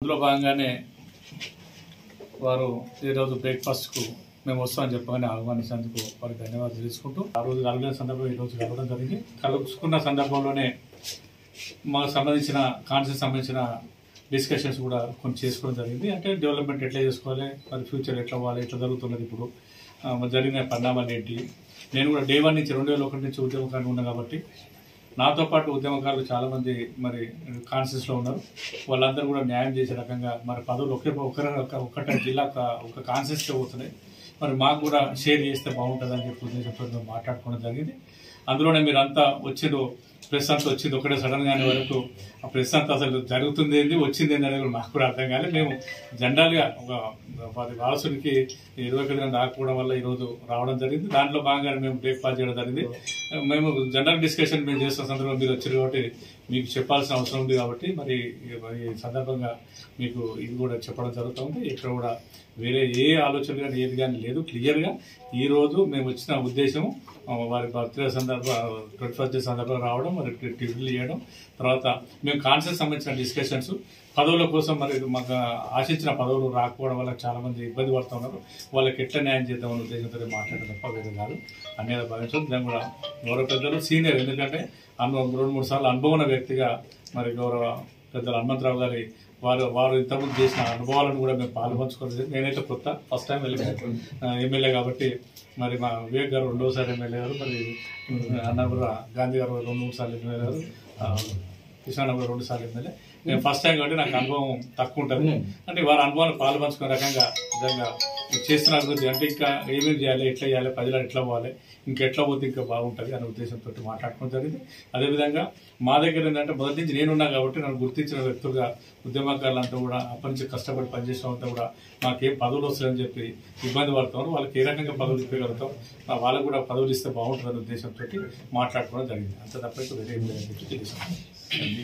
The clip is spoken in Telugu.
ఇందులో భాగంగానే వారు ఈరోజు బ్రేక్ఫాస్ట్కు మేము వస్తామని చెప్పగానే ఆహ్వానించినందుకు వారికి ధన్యవాదాలు తెలుసుకుంటూ ఆ రోజు కలిగిన సందర్భం ఈ రోజు కలవడం జరిగింది కలుసుకున్న సందర్భంలోనే మాకు సంబంధించిన కాన్సెప్ట్ సంబంధించిన డిస్కషన్స్ కూడా కొన్ని చేసుకోవడం జరిగింది అంటే డెవలప్మెంట్ ఎట్లా చేసుకోవాలి మరి ఫ్యూచర్ ఎట్లా అవ్వాలి ఎట్లా జరుగుతున్నది ఇప్పుడు ఆ, మరి జరిగిన పరిణామాలు ఏంటి నేను కూడా డే వన్ నుంచి రెండు వేల ఒకటి నుంచి ఉద్యమకారులు ఉన్నా కాబట్టి నాతో పాటు ఉద్యమకారులు చాలా మంది మరి కాన్షియస్ లో ఉన్నారు వాళ్ళందరూ కూడా న్యాయం చేసే రకంగా మరి పదవులు ఒకే ఒకరి ఒక- ఒకటే జిల్లా ఒక- ఒక కాన్షియస్ పోతున్నాయి మరి మాకు కూడా షేర్ చేస్తే బాగుంటుంది అని చెప్పి ఉద్దేశంతో మేము మాట్లాడుకోవడం జరిగింది అందులోనే మీరు అంతా వచ్చిండు ప్రెస్ అంతా వచ్చింది ఒకటే సడన్ గానే వరకు ఆ ప్రెస్ అంతా అసలు జరుగుతుంది ఏంది వచ్చింది ఏంది అనేది కూడా మాకు కూడా అర్థం కాలేదు మేము జనరల్ గా ఒక వారి వారసుడికి ఇరవై ఒకటి గంట రాకపోవడం వల్ల ఈ రోజు రావడం జరిగింది దాంట్లో భాగంగానే మేము బ్రేక్ఫాస్ట్ చేయడం జరిగింది మేము జనరల్ డిస్కషన్ మేము చేస్తున్న సందర్భంలో మీరు వచ్చారు కాబట్టి మీకు చెప్పాల్సిన అవసరం ఉంది కాబట్టి మరి మరి ఈ సందర్భంగా మీకు ఇది కూడా చెప్పడం జరుగుతుంది ఇక్కడ కూడా వేరే ఏ ఆలోచన కానీ ఏది కానీ లేదు క్లియర్ గా ఈ రోజు మేము వచ్చిన ఉద్దేశం ఆ, వారి బర్త్డే సందర్భ ట్వంటీ ఫస్ట్ డే సందర్భంగా రావడం మరి టిఫిన్లు చేయడం తర్వాత మేము కాన్సెప్ట్ సంబంధించిన డిస్కషన్స్ పదవుల కోసం మరి మాకు ఆశించిన పదవులు రాకపోవడం వల్ల చాలా మంది ఇబ్బంది పడుతున్నారు వాళ్ళకి ఎట్లా న్యాయం చేద్దామనే ఉద్దేశంతో మాట్లాడడం తప్ప వేరే కాదు అనేది భావించడం దాన్ని కూడా గౌరవ పెద్దలు సీనియర్ ఎందుకంటే అనుభవం రెండు మూడు సార్లు అనుభవం ఉన్న వ్యక్తిగా మరి గౌరవ పెద్దలు హనుమంతరావు గారి వారు వారు ఇంతకుముందు చేసిన అనుభవాలను కూడా మేము పాల్పంచుకోలేదు నేనైతే కొత్త ఫస్ట్ టైం వెళ్ళి ఎమ్మెల్యే కాబట్టి మరి మా వివేక్ గారు రెండోసారి ఎమ్మెల్యే గారు మరి అన్న కూడా గాంధీ గారు రెండు మూడు సార్లు ఎమ్మెల్యే గారు ఆ, కృష్ణాన్న కూడా రెండు సార్లు ఎమ్మెల్యే నేను ఫస్ట్ టైం కాబట్టి నాకు అనుభవం తక్కువ ఉంటుంది అంటే వారి అనుభవాలు పాల్పంచుకునే రకంగా నిజంగా చేస్తున్నారు గురించి అంటే ఇంకా ఏమేమి చేయాలి ఎట్లా చేయాలి ప్రజలు ఎట్లా పోవాలి ఇంకెట్లా పోతే ఇంకా బాగుంటుంది అనే ఉద్దేశంతో మాట్లాడుకోవడం జరిగింది అదేవిధంగా మా దగ్గర ఏంటంటే మొదటి నుంచి నేనున్నా కాబట్టి నన్ను గుర్తించిన వ్యక్తులుగా ఉద్యమకారులంతా కూడా అప్పటి నుంచి కష్టపడి పనిచేసిన వాళ్ళంతా కూడా మాకేం పదవులు వస్తాయని చెప్పి ఇబ్బంది పడుతున్నారు వాళ్ళకి ఏ రకంగా పదవులు ఇప్పగలుగుతాం ఆ వాళ్ళకు కూడా పదవులు ఇస్తే బాగుంటుందనే ఉద్దేశంతో మాట్లాడుకోవడం జరిగింది అంత తప్ప ఇంకా వేరే ఏం లేదని చెప్పి తెలియజేస్తున్నాను.